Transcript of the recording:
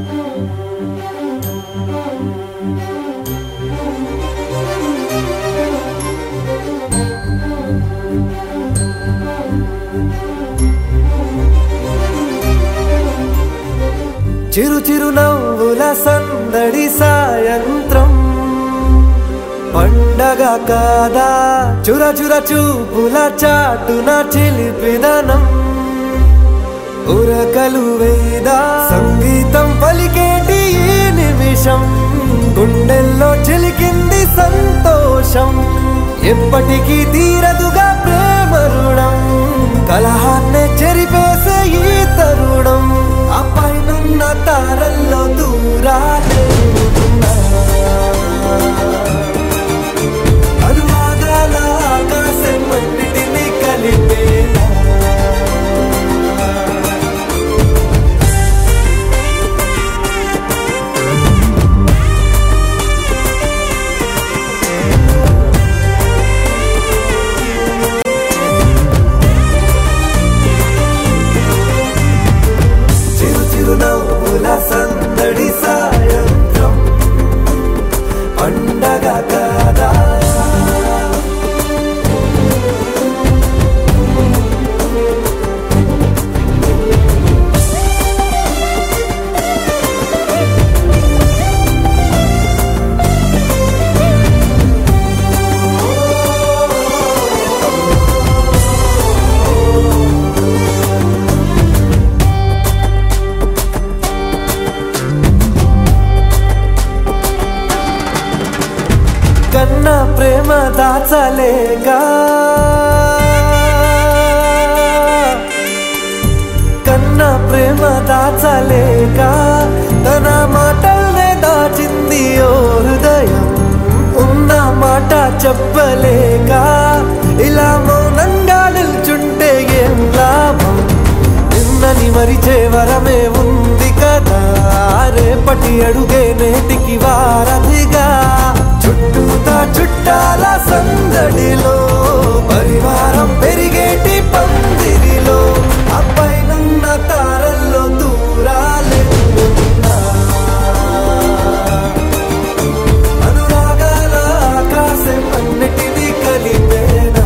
చిరు చిరు నవ్వుల సందడి సాయంత్రం పండగ కాదా చుర చుర చూపుల చాటున చిలిపిదనం ఉరకలు వేదా సంగీతం పలికేటి ఈ నిమిషం గుండెల్లో చిలికింది సంతోషం ఎప్పటికీ తీరదుగా ప్రేమ రుణం కలహాన్నే చెరిపేసే ఈ తరుణం ఆ పైనున్న తారల్లో దూరాలే ఉన్నా. అనువాదాల ఆకాశం అన్నిటినీ కలిపేలా చిరు చిరు నవ్వుల సందడి సాయంత్రం పండగ కాదా కన్న ప్రేమ దాచలేగా కన్న ప్రేమ దాచలేక తన మాటల్నే దాచింది ఓ హృదయం ఉన్న మాట చెప్పలేక ఇలా మౌనంగా నిల్చుంటే ఏం లాభం నిన్నని మరిచే వరమే ఉంది కదా రేపటి అడుగే నేటికి వారధిగా చుట్టూతా చుట్టాల సందడిలో పరివారం పెరిగేటి పందిరిలో అప్పైనున్న తారల్లో దూరాలే ఉన్నా. అనురాగాల ఆకాశం అన్నిటినీ కలిపేనా